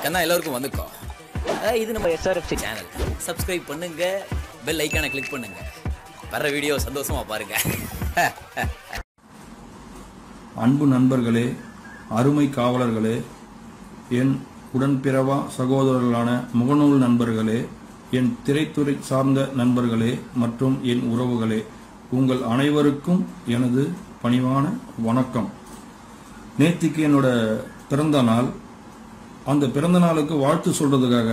கண்ணா எல்லாருக்கும் வந்துக்கோ அஹ் இது நம்ம எஸ்ஆர்எஃப்சி சேனல் சப்ஸ்கிரைப் பண்ணுங்க பெல் ஐக்கானை கிளிக் பண்ணுங்க வர்ற வீடியோ சந்தோஷமா பாருங்க அன்பு நண்பர்களே அருமை காவலர்களே என் உடன்பிறவா சகோதரர்களான முகநூல் நண்பர்களே என் திரைத்துறை சார்ந்த நண்பர்களே மற்றும் என் உறவுகளே உங்கள் அனைவருக்கும் எனது பணிவான வணக்கம் நேத்திக்கு என்னோட பிறந்த நாள் அந்த பிறந்த நாளுக்கு வாழ்த்து சொல்றதுக்காக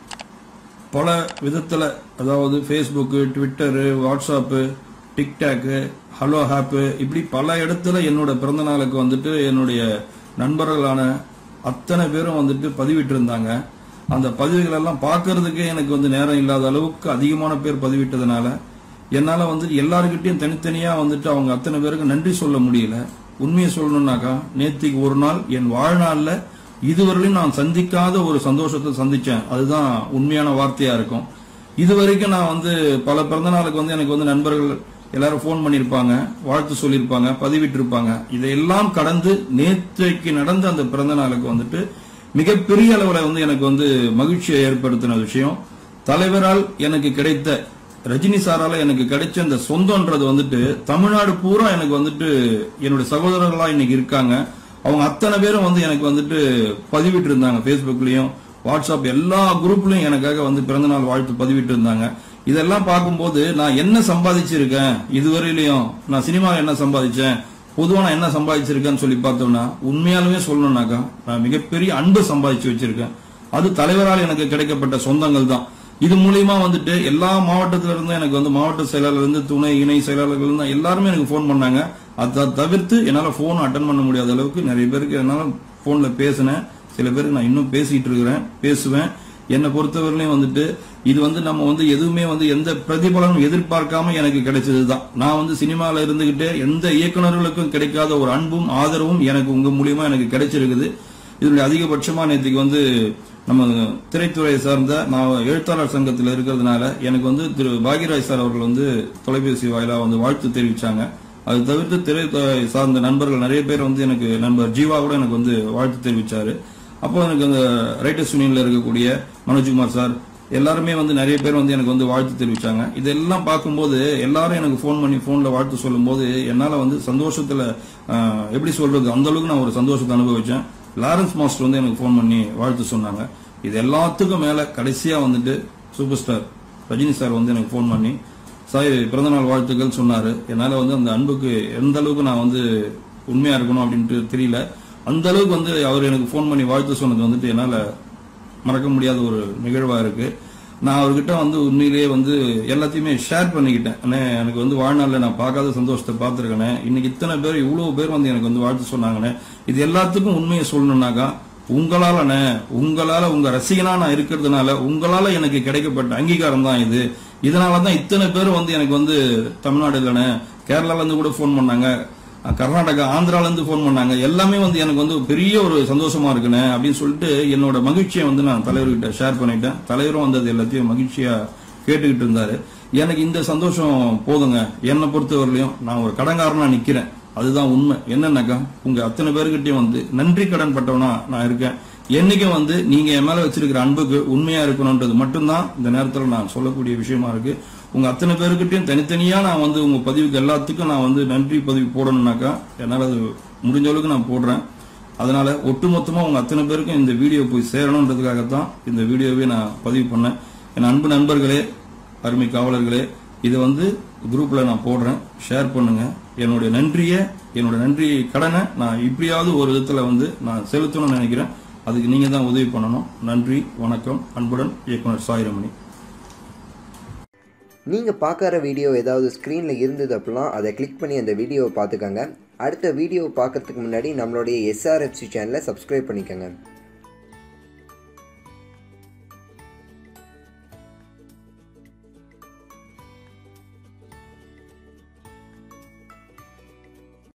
பல விதத்தில் அதாவது Facebook Twitter WhatsApp TikTok Helo ஹாப்பு இப்படி பல இடத்துல என்னோட பிறந்த நாளுக்கு வந்துட்டு என்னுடைய நண்பர்களான அத்தனை பேரும் வந்துட்டு பதிவிட்டிருந்தாங்க அந்த பதிவுகள் எல்லாம் பார்க்கறதுக்கே எனக்கு வந்து நேரம் இல்லாத அளவுக்கு அதிகமான பேர் பதிவிட்டதுனால என்னால் வந்துட்டு எல்லாருக்கிட்டையும் தனித்தனியாக வந்துட்டு அவங்க அத்தனை பேருக்கு நன்றி சொல்ல முடியல உண்மையை சொல்லணும்னாக்கா நேத்திக்கு ஒரு நாள் என் வாழ்நாளில் இதுவரையிலும் நான் சந்திக்காத ஒரு சந்தோஷத்தை சந்திச்சேன் அதுதான் உண்மையான வார்த்தையா இருக்கும் இதுவரைக்கும் நான் வந்து பல பிறந்த நாளுக்கு வந்து எனக்கு வந்து நண்பர்கள் எல்லாரும் ஃபோன் பண்ணியிருப்பாங்க வாழ்த்து சொல்லியிருப்பாங்க பதிவிட்டிருப்பாங்க இதையெல்லாம் கடந்து நேற்றைக்கு நடந்த அந்த பிறந்த நாளுக்கு வந்துட்டு மிகப்பெரிய அளவில் வந்து எனக்கு வந்து மகிழ்ச்சியை ஏற்படுத்தின விஷயம் தலைவரால் எனக்கு கிடைத்த ரஜினி சாரால எனக்கு கிடைச்ச அந்த சொந்தம்ன்றது வந்துட்டு தமிழ்நாடு பூரா எனக்கு வந்துட்டு என்னுடைய சகோதரர்களா இன்னைக்கு இருக்காங்க அவங்க அத்தனை பேரும் வந்து எனக்கு வந்துட்டு பதிவிட்டு இருந்தாங்க ஃபேஸ்புக்லயும் வாட்ஸ்அப் எல்லா குரூப்லயும் எனக்காக வந்து பிறந்தநாள் வாழ்த்து பதிவிட்டு இருந்தாங்க இதெல்லாம் பார்க்கும்போது நான் என்ன சம்பாதிச்சிருக்கேன் இதுவரையிலையும் நான் சினிமாவில் என்ன சம்பாதிச்சேன் பொதுவா நான் என்ன சம்பாதிச்சிருக்கேன்னு சொல்லி பார்த்தோம்னா உண்மையாலுமே சொல்லணும்னாக்கா நான் மிகப்பெரிய அன்பு சம்பாதிச்சு வச்சிருக்கேன் அது தலைவரால் எனக்கு கிடைக்கப்பட்ட சொந்தங்கள் தான் இது மூலியமா வந்துட்டு எல்லா மாவட்டத்துல இருந்தும் எனக்கு வந்து மாவட்ட செயலாளர் இருந்து துணை இணை செயலாளர்கள் இருந்து எல்லாருமே எனக்கு ஃபோன் பண்ணாங்க அதை தவிர்த்து என்னால போன் அட்டன் பண்ண முடியாத அளவுக்கு நிறைய பேருக்கு என்னால போன்ல பேசினேன் சில பேருக்கு நான் இன்னும் பேசிட்டு இருக்கிறேன் பேசுவேன் என்னை பொறுத்தவரையிலையும் வந்துட்டு இது வந்து நம்ம வந்து எதுவுமே வந்து எந்த பிரதிபலனும் எதிர்பார்க்காம எனக்கு கிடைச்சதுதான் நான் வந்து சினிமால இருந்துகிட்டு எந்த இயக்குனர்களுக்கும் கிடைக்காத ஒரு அன்பும் ஆதரவும் எனக்கு உங்க மூலியமா எனக்கு கிடைச்சிருக்குது இதனுடைய அதிகபட்சமா நேற்றுக்கு வந்து நம்ம திரைத்துறையை சார்ந்த நான் எழுத்தாளர் சங்கத்தில் இருக்கிறதுனால எனக்கு வந்து திரு பாகியராஜ் சார் அவர்கள் வந்து தொலைபேசி வாயிலா வந்து வாழ்த்து தெரிவிச்சாங்க அது தவிர்த்து திரைத்துறை சார்ந்த நண்பர்கள் நிறைய பேர் வந்து எனக்கு நண்பர் ஜீவா கூட எனக்கு வந்து வாழ்த்து தெரிவிச்சாரு அப்போ எனக்கு அந்த ரைட்டர்ஸ் யூனியன்ல இருக்கக்கூடிய மனோஜ்குமார் சார் எல்லாருமே வந்து நிறைய பேர் வந்து எனக்கு வந்து வாழ்த்து தெரிவிச்சாங்க இதெல்லாம் பார்க்கும்போது எல்லாரும் எனக்கு ஃபோன் பண்ணி ஃபோன்ல வாழ்த்து சொல்லும்போது என்னால வந்து சந்தோஷத்துல ஆஹ், எப்படி சொல்றது அந்த அளவுக்கு நான் ஒரு சந்தோஷத்தை அனுபவிச்சேன் லாரன்ஸ் மாஸ்டர் வந்து எனக்கு ஃபோன் பண்ணி வாழ்த்து சொன்னாங்க இது எல்லாத்துக்கும் மேல கடைசியா வந்துட்டு சூப்பர் ஸ்டார் ரஜினி சார் வந்து எனக்கு ஃபோன் பண்ணி சாய் பிறந்தநாள் வாழ்த்துக்கள் சொன்னாரு என்னால வந்து அந்த அன்புக்கு எந்த அளவுக்கு நான் வந்து உண்மையா இருக்கணும் அப்படின்ட்டு தெரியல அந்த அளவுக்கு வந்து அவர் எனக்கு ஃபோன் பண்ணி வாழ்த்து சொன்னது வந்துட்டு என்னால மறக்க முடியாத ஒரு நிகழ்வா இருக்கு நான் அவர்கிட்ட வந்து உண்மையிலேயே வந்து எல்லாத்தையுமே ஷேர் பண்ணிக்கிட்டேன் அண்ணே எனக்கு வந்து வாழ்நாளில் நான் பார்க்காத சந்தோஷத்தை பார்த்துருக்கேனே இன்னைக்கு இத்தனை பேர் இவ்வளவு பேர் வந்து எனக்கு வந்து வாழ்த்து சொன்னாங்கண்ணே இது எல்லாத்துக்கும் உண்மையை சொல்லணும்னாக்கா உங்களாலண்ணே உங்களால உங்க ரசிகனா நான் இருக்கிறதுனால உங்களால எனக்கு கிடைக்கப்பட்ட அங்கீகாரம் தான் இது இதனால தான் இத்தனை பேர் வந்து எனக்கு வந்து தமிழ்நாடு இல்லைண்ணே கேரளால இருந்து கூட ஃபோன் பண்ணாங்க அஹ் கர்நாடகா ஆந்திரால இருந்து ஃபோன் பண்ணாங்க எல்லாமே வந்து எனக்கு வந்து பெரிய ஒரு சந்தோஷமா இருக்குண்ணே அப்படின்னு சொல்லிட்டு என்னோட மகிழ்ச்சியை வந்து நான் தலைவர்கிட்ட ஷேர் பண்ணிட்டேன் தலைவரும் வந்து அது எல்லாத்தையும் மகிழ்ச்சியா கேட்டுக்கிட்டு இருந்தாரு எனக்கு இந்த சந்தோஷம் போதுங்க என்னை பொறுத்தவரையிலையும் நான் ஒரு கடங்காரனா நிக்கிறேன் அதுதான் உண்மை என்னன்னாக்கா உங்க அத்தனை பேர்கிட்டயும் வந்து நன்றி கடன் பட்டவனா நான் இருக்கேன் என்னைக்கும் வந்து நீங்க என் மேல வச்சிருக்கிற அன்புக்கு உண்மையா இருக்கணும்ன்றது மட்டும்தான் இந்த நேரத்துல நான் சொல்லக்கூடிய விஷயமா இருக்கு உங்க அத்தனை பேருக்கிட்டையும் தனித்தனியா நான் வந்து உங்க பதிவுக்கு எல்லாத்துக்கும் நான் வந்து நன்றி பதிவு போடணும்னாக்கா என்னால அது முடிஞ்ச அளவுக்கு நான் போடுறேன் அதனால ஒட்டுமொத்தமா உங்க அத்தனை பேருக்கும் இந்த வீடியோ போய் சேரணுன்றதுக்காகத்தான் இந்த வீடியோவே நான் பதிவு பண்ணேன் என் அன்பு நண்பர்களே அருமை காவலர்களே இதை வந்து குரூப்ல நான் போடுறேன் ஷேர் பண்ணுங்க என்னுடைய நன்றியை என்னோட நன்றி கடனை நான் இப்படியாவது ஒரு விதத்துல வந்து நான் செலுத்தணும்னு நினைக்கிறேன் அதுக்கு நீங்க தான் உதவி பண்ணணும் நன்றி வணக்கம் அன்புடன் இயக்குனர் சாயிரமணி நீங்கள் பார்க்குற வீடியோ ஏதாவது ஸ்க்ரீனில் இருந்தது அப்படின்னா அதை கிளிக் பண்ணி அந்த வீடியோவை பார்த்துக்கோங்க அடுத்த வீடியோ பார்க்கறதுக்கு முன்னாடி நம்மளுடைய எஸ்ஆர்எஃப்சி சேனலை சப்ஸ்கிரைப் பண்ணிக்கோங்க